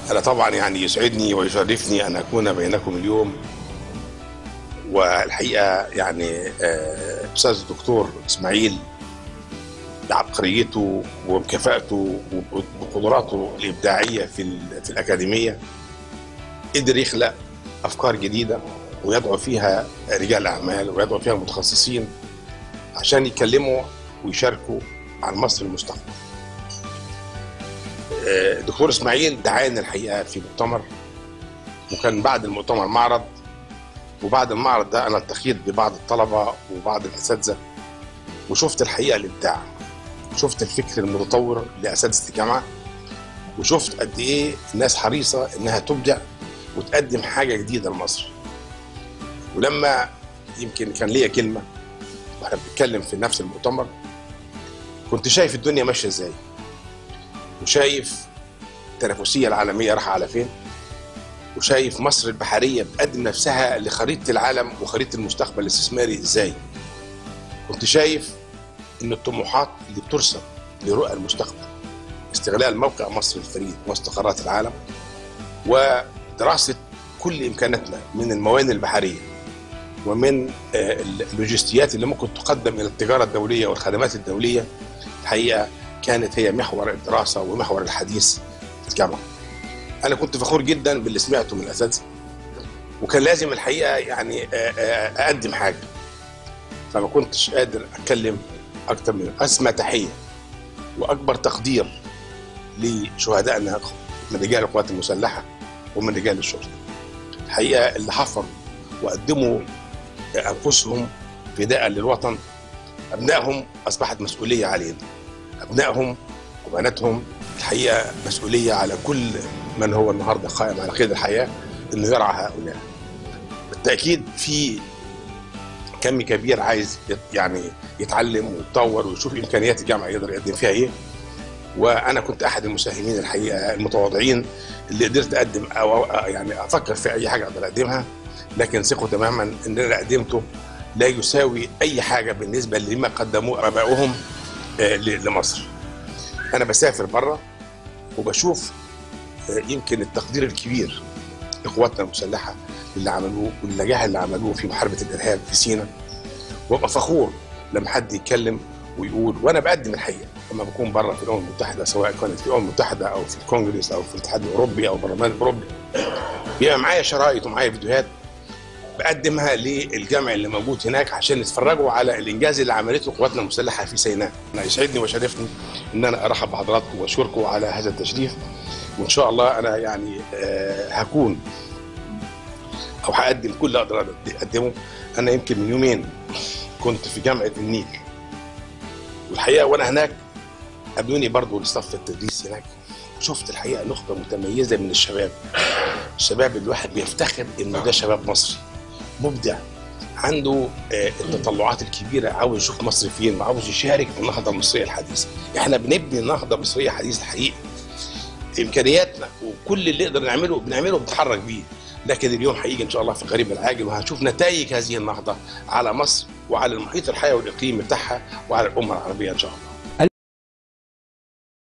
أنا طبعا يعني يسعدني ويشرفني أن أكون بينكم اليوم والحقيقة يعني آه، أستاذ الدكتور إسماعيل بعبقريته وبكفاءته وبقدراته الإبداعية في, ال- في الأكاديمية قدر يخلق أفكار جديدة ويدعو فيها رجال أعمال ويدعو فيها متخصصين عشان يتكلموا ويشاركوا عن مصر المستقبل آه، الدكتور اسماعيل دعاني الحقيقه في مؤتمر وكان بعد المؤتمر معرض وبعد المعرض ده انا التقيت ببعض الطلبه وبعض الاساتذه وشفت الحقيقه الابداع شفت الفكر المتطور لاساتذه الجامعه وشفت قد ايه الناس حريصه انها تبدع وتقدم حاجه جديده لمصر ولما يمكن كان ليا كلمه واحنا بنتكلم في نفس المؤتمر كنت شايف الدنيا ماشيه ازاي وشايف التنافسيه العالميه رايحه على فين وشايف مصر البحريه بتقدم نفسها لخريطه العالم وخريطه المستقبل الاستثماري ازاي كنت شايف ان الطموحات اللي بترسم لرؤى المستقبل استغلال موقع مصر الفريد وسط قارات العالم ودراسه كل امكاناتنا من الموانئ البحريه ومن آه، اللوجستيات اللي ممكن تقدم الى التجاره الدوليه والخدمات الدوليه الحقيقه كانت هي محور الدراسه ومحور الحديث في الجامعه. انا كنت فخور جدا باللي سمعته من الاساتذه وكان لازم الحقيقه يعني آه، آه، اقدم حاجه فما كنتش قادر اتكلم اكتر من اسمى تحيه واكبر تقدير لشهدائنا من رجال القوات المسلحه ومن رجال الشرطه. الحقيقه اللي حفروا وقدموا انفسهم فداء للوطن ابنائهم اصبحت مسؤوليه علينا. ابنائهم وبناتهم الحقيقه مسؤوليه على كل من هو النهارده قائم على قيد الحياه انه يرعى هؤلاء. بالتاكيد في كم كبير عايز يت- يعني يتعلم ويتطور ويشوف امكانيات الجامعه يقدر يقدم فيها ايه. وانا كنت احد المساهمين الحقيقه المتواضعين اللي قدرت اقدم او أو- يعني افكر في اي حاجه اقدر اقدمها لكن ثقوا تماما ان اللي قدمته لا يساوي اي حاجه بالنسبه لما قدموه ابائهم آه، ل- لمصر. انا بسافر بره وبشوف آه، يمكن التقدير الكبير لقواتنا المسلحه اللي عملوه والنجاح اللي عملوه في محاربه الارهاب في سيناء وابقى فخور لما حد يتكلم ويقول وانا بقدم الحقيقه لما بكون بره في الامم المتحده سواء كانت في الامم المتحده او في الكونجرس او في الاتحاد الاوروبي او البرلمان الاوروبي بيبقى معايا شرايط ومعايا فيديوهات بقدمها للجمع اللي موجود هناك عشان يتفرجوا على الانجاز اللي عملته قواتنا المسلحه في سيناء. انا يسعدني ويشرفني ان انا ارحب بحضراتكم واشكركم على هذا التشريف وان شاء الله انا يعني آه، هكون او هقدم كل اللي اقدر اقدمه انا يمكن من يومين كنت في جامعه النيل والحقيقه وانا هناك قابلوني برضو لصف التدريس هناك شفت الحقيقه نخبه متميزه من الشباب الشباب اللي الواحد بيفتخر انه ده شباب مصري مبدع عنده آه، التطلعات الكبيره عاوز يشوف مصر فين وعاوز يشارك في النهضه المصريه الحديثه احنا بنبني نهضه مصريه حديثه حقيقي امكانياتنا وكل اللي نقدر نعمله بنعمله بنتحرك بيه لكن اليوم هيجي ان شاء الله في القريب العاجل وهنشوف نتائج هذه النهضه على مصر وعلى المحيط الحيوي والاقليمي بتاعها وعلى الامه العربيه ان شاء الله